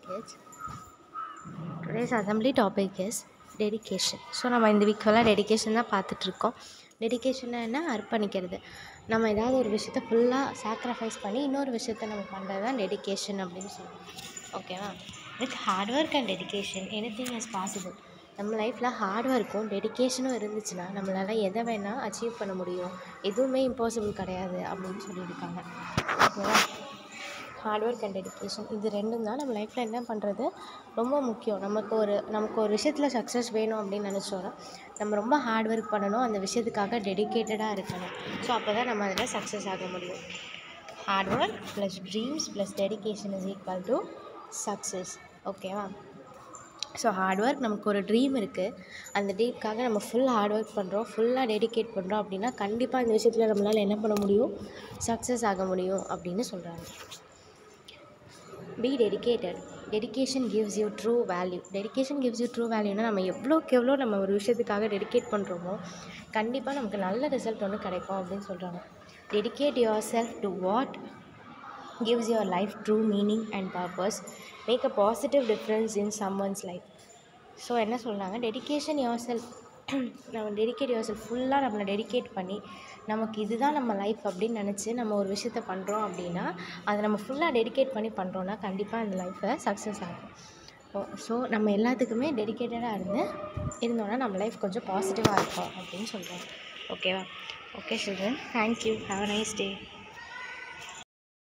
kids. Today's assembly topic is dedication. So நம்ம இந்த week ஃபுல்லாக டெடிகேஷன் தான் பார்த்துட்ருக்கோம் டெடிகேஷன்னா என்ன அர்ப்பணிக்கிறது நம்ம ஏதாவது ஒரு விஷயத்த ஃபுல்லாக சாக்ரிஃபைஸ் பண்ணி இன்னொரு விஷயத்த நம்ம பண்ணுறது தான் டெடிகேஷன் அப்படின்னு சொல்லுவோம் ஓகேவா with hard work and dedication anything is possible நம்ம லைஃப்பில் ஹார்ட் ஒர்க்கும் டெடிகேஷனும் இருந்துச்சுன்னா நம்மளால் எதை வேணால் அச்சீவ் பண்ண முடியும் எதுவுமே இம்பாசிபிள் கிடையாது அப்படின்னு சொல்லியிருக்காங்க ஓகேவா ஹார்ட் ஒர்க் அண்ட் டெடிகேஷன் இது ரெண்டும் தான் நம்ம லைஃப்பில் என்ன பண்ணுறது ரொம்ப முக்கியம் நமக்கு ஒரு நமக்கு ஒரு விஷயத்தில் சக்ஸஸ் வேணும் அப்படின்னு நினச்சோன்னா நம்ம ரொம்ப ஹார்ட் ஒர்க் பண்ணணும் அந்த விஷயத்துக்காக டெடிகேட்டடாக இருக்கணும் ஸோ அப்போ தான் நம்ம அதில் சக்ஸஸ் ஆக முடியும் hard work plus dreams plus dedication is equal to success ஓகேவா ஸோ ஹார்ட் ஒர்க் நமக்கு ஒரு ட்ரீம் இருக்குது அந்த ட்ரீம்க்காக நம்ம ஃபுல் ஹார்ட் ஒர்க் பண்ணுறோம் ஃபுல்லாக டெடிகேட் பண்ணுறோம் அப்படின்னா கண்டிப்பாக இந்த விஷயத்தில் நம்மளால் என்ன பண்ண முடியும் சக்ஸஸ் ஆக முடியும் அப்படின்னு சொல்கிறாங்க be dedicated dedication gives you true value dedication gives you true வேல்யூனா நம்ம எவ்வளோக்கு எவ்வளோ நம்ம ஒரு விஷயத்துக்காக டெடிகேட் பண்ணுறோமோ கண்டிப்பாக நமக்கு நல்ல ரிசல்ட் ஒன்று கிடைக்கும் அப்படின்னு சொல்கிறாங்க dedicate yourself to what gives your life true meaning and purpose make a positive difference in someone's life so என்ன சொல்கிறாங்க டெடிகேஷன் யோர் செல்ஃப் நம்ம டெடிகேட் யோர் செல்ஃப் ஃபுல்லாக நம்மளை டெடிகேட் பண்ணி நமக்கு இதுதான் நம்ம லைஃப் அப்படின்னு நினச்சி நம்ம ஒரு விஷயத்த பண்ணுறோம் அப்படின்னா அதை நம்ம ஃபுல்லாக டெடிகேட் பண்ணி பண்ணுறோன்னா கண்டிப்பாக அந்த லைஃப்பில் சக்ஸஸ் ஆகும் ஸோ நம்ம எல்லாத்துக்குமே டெடிகேட்டடாக இருந்து இருந்தோன்னா நம்ம லைஃப் கொஞ்சம் பாசிட்டிவாக இருக்கும் அப்படின்னு சொல்கிறோம் ஓகேவா okay children thank you have a nice day